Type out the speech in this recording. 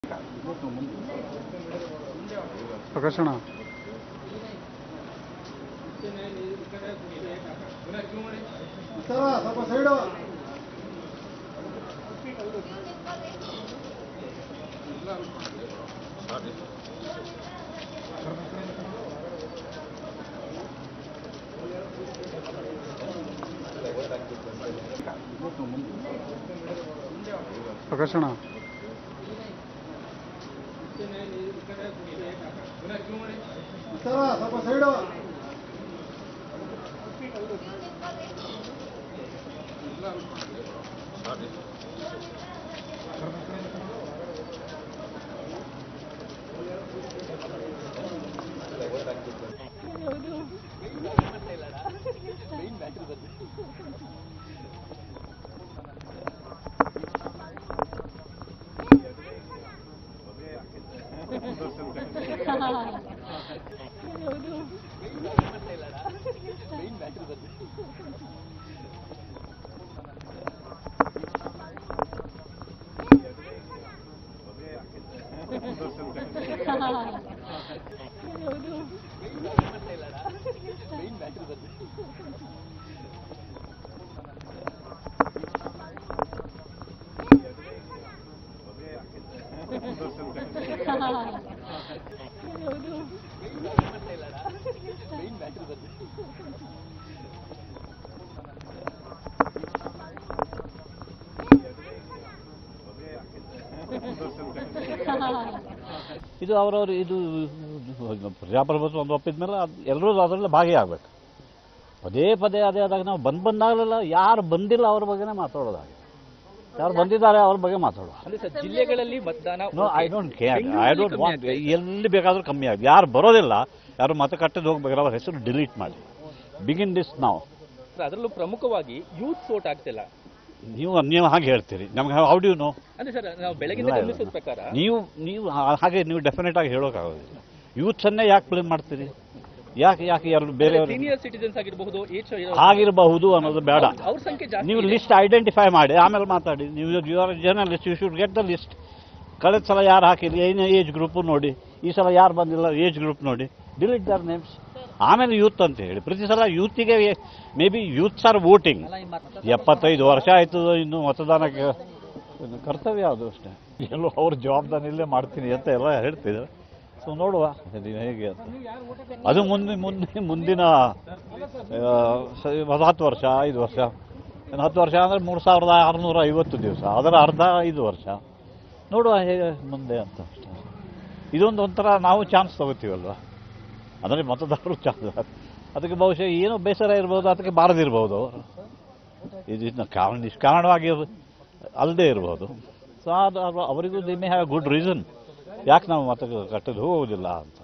ಪ್ರಕಾಶಣ ಸರ ಸ್ವಲ್ಪ ಸೈಡು ಪ್ರಕಾಶಣ ಸರ ಸ್ವಲ್ಪ ಸೈಡು ಇದು ಅವರವರು ಇದು ಪ್ರಜಾಪ್ರಭುತ್ವ ಒಂದು ಒಪ್ಪಿದ ಮೇಲೆ ಎಲ್ಲರೂ ಅದರಲ್ಲಿ ಭಾಗಿಯಾಗಬೇಕು ಪದೇ ಪದೇ ಅದೇ ಆದಾಗ ನಾವು ಬಂದು ಬಂದಾಗಲೆಲ್ಲ ಯಾರು ಬಂದಿಲ್ಲ ಅವ್ರ ಬಗ್ಗೆನೇ ಮಾತಾಡೋದಾಗಿದೆ ಯಾರು ಬಂದಿದ್ದಾರೆ ಅವ್ರ ಬಗ್ಗೆ ಮಾತಾಡೋದು ಅಂದ್ರೆ ಸರ್ ಜಿಲ್ಲೆಗಳಲ್ಲಿ ಮತದಾನ no I don't care I don't want ಎಲ್ಲಿ ಬೇಕಾದ್ರೂ ಕಮ್ಮಿ ಆಗಿದೆ ಯಾರು ಬರೋದಿಲ್ಲ ಯಾರು ಮತ ಕಟ್ಟಿದ್ದು ಹೋಗ್ಬೇಕಾದ್ರೆ ಅವ್ರ ಹೆಸರು ಡಿಲೀಟ್ ಮಾಡಿ ಬಿಗಿನ್ ದಿಸ್ ನಾವು ಸರ್, ಅದರಲ್ಲೂ ಪ್ರಮುಖವಾಗಿ ಯೂತ್ ವೋಟ್ ಆಗ್ತಿಲ್ಲ ನೀವು ನೀವು ಹಾಗೆ ಹೇಳ್ತೀರಿ ನಮ್ಗೆ ಹೌ ಡ್ಯೂ ನೋ ಅಂದ್ರೆ ಸರ್ ನಾವು ಬೆಳಗ್ಗೆ ಇಲ್ಲ, ಇಲ್ಲ. ಗಮನಿಸಿದ ಪ್ರಕಾರ ನೀವು ನೀವು ಹಾ- ಹಾಗೆ ನೀವು ಡೆಫಿನೆಟ್ ಆಗಿ ಹೇಳೋಕ್ಕಾಗೋದಿಲ್ಲ ಯೂತ್ಸನ್ನೇ ಯಾಕೆ ಬ್ಲೇಮ್ ಮಾಡ್ತೀರಿ ಯಾಕೆ ಯಾಕೆ ಯಾರು ಬೇರೆಯವರು ಸೀನಿಯರ್ ಸಿಟಿಸನ್ಸ್ ಆಗಿರಬಹುದು ಏಜ್ ಆಗಿರಬಹುದು ಅನ್ನೋದು ಬೇಡ ಅವ್ರ ಸಂಖ್ಯೆ ಜಾಸ್ತಿ ನೀವು ಇದೆ. ಲಿಸ್ಟ್ ಐಡೆಂಟಿಫೈ ಮಾಡಿ ಆಮೇಲೆ ಮಾತಾಡಿ ನೀವು you are journalist you should get the list ಕಳೆದ ಸಲ ಯಾರು ಹಾಕಿಲ್ಲ ಏನೇ ಏಜ್ ಗ್ರೂಪು ನೋಡಿ ಈ ಸಲ ಯಾರು ಬಂದಿಲ್ಲ ಏಜ್ ಗ್ರೂಪ್ ನೋಡಿ ಡಿಲೀಟ್ ದರ್ ನೇಮ್ಸ್ ಆಮೇಲೆ ಯೂತ್ ಅಂತ ಹೇಳಿ ಪ್ರತಿ ಸಲ ಯೂತಿಗೆ may be youths are voting ಎಪ್ಪತ್ತೈದು ವರ್ಷ ಆಯ್ತು ಇನ್ನು ಮತದಾನಕ್ಕೆ ಇನ್ನು ಕರ್ತವ್ಯ ಅದು ಅಷ್ಟೇ ಎಲ್ಲೋ ಅವ್ರ ಜವಾಬ್ದಾರಿಯಲ್ಲೇ ಮಾಡ್ತೀನಿ ಅಂತ ಎಲ್ಲ ಹೇಳ್ತಿದ್ರು ಸೊ ನೋಡುವ ಇದು ಹೇಗೆ ಅಂತ ಅದು ಮುಂದೆ ಮುಂದೆ ಮುಂದಿನ ಆ, ಸ- ಒಂದು ಹತ್ತು ವರ್ಷ ಐದು ವರ್ಷ ಇನ್ನು ಹತ್ತು ವರ್ಷ ಅಂದರೆ ಮೂರು ಸಾವಿರದ ಆರುನೂರ ಐವತ್ತು ದಿವಸ ಅದರ ಅರ್ಧ ಐದು ವರ್ಷ ನೋಡುವ ಹೇಗೆ ಮುಂದೆ ಅಂತ ಅಷ್ಟೇ ಇದೊಂದು ಒಂಥರ ನಾವು ಚಾನ್ಸ್ ತಗೋತೀವಲ್ವ ಅಂದರೆ ಮತದಾರರು ಚಾನ್ಸ್ ಅದಕ್ಕೆ ಬಹುಶಃ ಏನೋ ಬೇಸರ ಇರ್ಬೋದು ಅದಕ್ಕೆ ಬಾರದಿರ್ಬೋದು ಅವರು ಇದು ಇನ್ನು ಕಾರಣ ನಿಷ್ಕಾರಣವಾಗಿ ಅಲ್ಲದೆ ಇರ್ಬೋದು ಸೊ ಅದು ಅದು ಅವರಿಗೂ they may have good reason ಯಾಕೆ ನಾವು ಮತ ಕಟ್ಟಲು ಹೋಗುವುದಿಲ್ಲ ಅಂತ